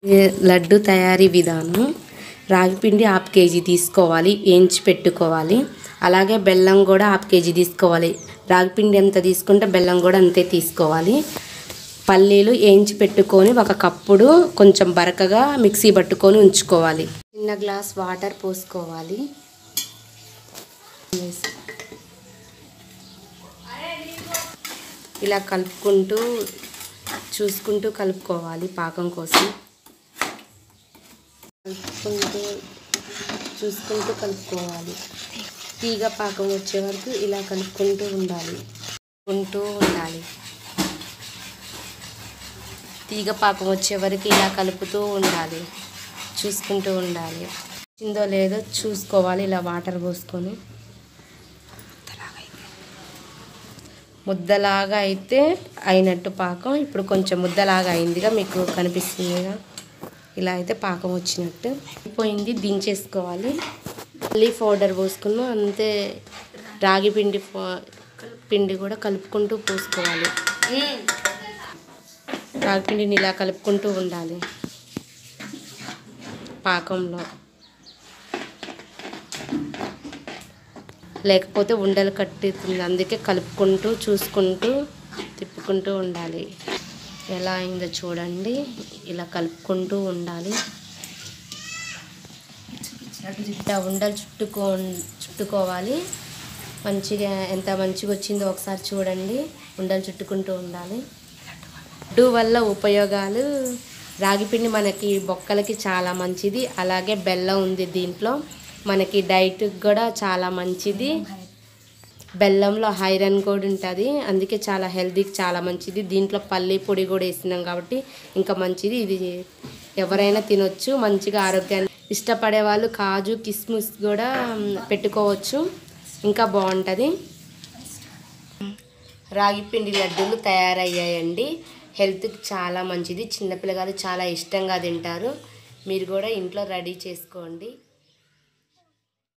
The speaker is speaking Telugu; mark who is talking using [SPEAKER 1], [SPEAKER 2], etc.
[SPEAKER 1] ఈ లడ్డు తయారీ విధానం రాగిపిండి హాఫ్ కేజీ తీసుకోవాలి వేయించి పెట్టుకోవాలి అలాగే బెల్లం కూడా హాఫ్ కేజీ తీసుకోవాలి రాగిపిండి ఎంత తీసుకుంటే బెల్లం కూడా అంతే తీసుకోవాలి పల్లీలు వేయించి పెట్టుకొని ఒక కప్పుడు కొంచెం బరకగా మిక్సీ పట్టుకొని ఉంచుకోవాలి చిన్న గ్లాస్ వాటర్ పోసుకోవాలి ఇలా కలుపుకుంటూ చూసుకుంటూ కలుపుకోవాలి పాకం కోసం కలుపుకుంటూ చూసుకుంటూ కలుపుకోవాలి తీగ పాకం వచ్చే వరకు ఇలా కలుపుకుంటూ ఉండాలి ఉంటూ ఉండాలి తీగ పాకం వచ్చే వరకు ఇలా కలుపుతూ ఉండాలి చూసుకుంటూ ఉండాలి వచ్చిందో లేదో చూసుకోవాలి ఇలా వాటర్ పోసుకొని ముద్దలాగా అయితే అయినట్టు పాకం ఇప్పుడు కొంచెం ముద్దలాగా అయిందిగా మీకు కనిపిస్తుందిగా ఇలా అయితే పాకం వచ్చినట్టు పోయింది దించేసుకోవాలి మళ్ళీ పౌడర్ పోసుకున్నాం అంతే రాగి పిండి పో- పిండి కూడా కలుపుకుంటూ పోసుకోవాలి రాగి పిండిని ఇలా కలుపుకుంటూ ఉండాలి పాకంలో లేకపోతే ఉండలు కట్టుతుంది అందుకే కలుపుకుంటూ చూసుకుంటూ తిప్పుకుంటూ ఉండాలి ఎలా అయిందో చూడండి ఇలా కలుపుకుంటూ ఉండాలి ఇట్లా ఉండలు చుట్టుకో చుట్టుకోవాలి మంచిగా ఎంత మంచిగా వచ్చిందో ఒకసారి చూడండి ఉండలు చుట్టుకుంటూ ఉండాలి లడ్డు వల్ల ఉపయోగాలు రాగిపిండి మనకి బొక్కలకి చాలా మంచిది అలాగే బెల్లం ఉంది దీంట్లో మనకి డైట్కి కూడా చాలా మంచిది బెల్లంలో ఐరన్ కూడా ఉంటుంది అందుకే చాలా హెల్తీకి చాలా మంచిది దీంట్లో పల్లి పొడి కూడా వేసినాం కాబట్టి ఇంకా మంచిది ఇది ఎవరైనా తినొచ్చు మంచిగా ఆరోగ్యాన్ని ఇష్టపడే వాళ్ళు కాజు కిస్మిస్ కూడా మ్, పెట్టుకోవచ్చు ఇంకా బాగుంటుంది రాగి పిండి లడ్డూలు తయారయ్యాయండి హెల్త్కి చాలా మంచిది చిన్నపిల్లగాలు చాలా ఇష్టంగా తింటారు మీరు కూడా ఇంట్లో రెడీ చేసుకోండి